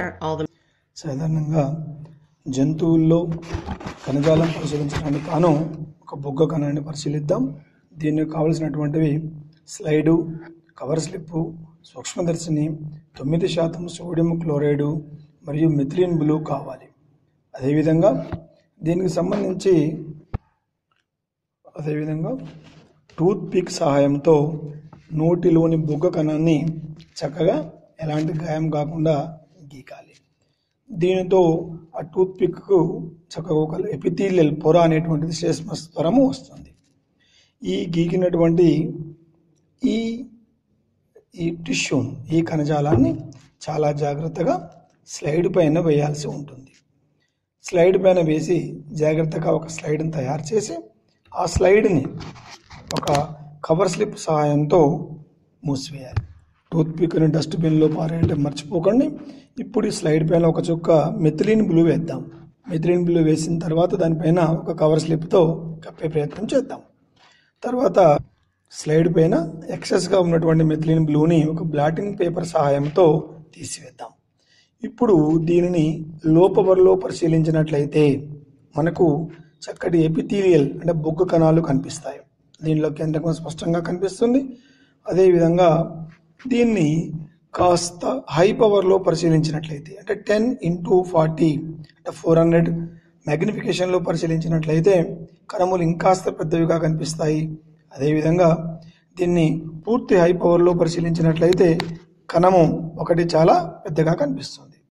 all the సాధారణంగా జంతువుల్లో కణజాలం పరిశీలించడానికి కాను ఒక బొగ్గ కణాన్ని పరిశీలిద్దాం దీనికి కావలసినటువంటివి స్లైడు కవర్ స్లిప్పు సూక్ష్మదర్శిని తొమ్మిది శాతం సోడియం క్లోరైడు మరియు మిథిలిన్ బ్లూ కావాలి అదేవిధంగా దీనికి సంబంధించి అదేవిధంగా టూత్ పిక్ సహాయంతో నోటిలోని బొగ్గ కణాన్ని చక్కగా ఎలాంటి గాయం కాకుండా గీకాలి దీనితో ఆ టూత్ పిక్కు చక్కగా ఒక ఎపిథీలియల్ పొర అనేటువంటిది శ్లేష్మ స్తరము వస్తుంది ఈ గీకినటువంటి ఈ ఈ టిష్యూ ఈ కణజాలాన్ని చాలా జాగ్రత్తగా స్లైడ్ పైన వేయాల్సి ఉంటుంది స్లైడ్ పైన వేసి జాగ్రత్తగా ఒక స్లైడ్ని తయారు చేసి ఆ స్లైడ్ని ఒక కవర్ స్లిప్ సహాయంతో మూసివేయాలి టూత్ పిక్ని డస్ట్బిన్లో పారేయడం మర్చిపోకండి ఇప్పుడు ఈ స్లైడ్ పైన ఒక చుక్క మెథిలిన్ బ్లూ వేద్దాం మెథిలిన్ బ్లూ వేసిన తర్వాత దానిపైన ఒక కవర్ స్లిప్తో కప్పే ప్రయత్నం చేద్దాం తర్వాత స్లైడ్ పైన ఎక్సెస్గా ఉన్నటువంటి మెథిలిన్ బ్లూని ఒక బ్లాటింగ్ పేపర్ సహాయంతో తీసివేద్దాం ఇప్పుడు దీనిని లోపవరలో పరిశీలించినట్లయితే మనకు చక్కటి ఎపిథీలియల్ అంటే బొగ్గు కణాలు కనిపిస్తాయి దీనిలో కేంద్రకం స్పష్టంగా కనిపిస్తుంది అదేవిధంగా దీన్ని కాస్త హై పవర్లో పరిశీలించినట్లయితే అంటే టెన్ ఇంటూ ఫార్టీ అంటే ఫోర్ హండ్రెడ్ మ్యాగ్నిఫికేషన్లో పరిశీలించినట్లయితే కణములు ఇంకాస్త పెద్దవిగా కనిపిస్తాయి అదేవిధంగా దీన్ని పూర్తి హై పవర్లో పరిశీలించినట్లయితే కణము ఒకటి చాలా పెద్దగా కనిపిస్తుంది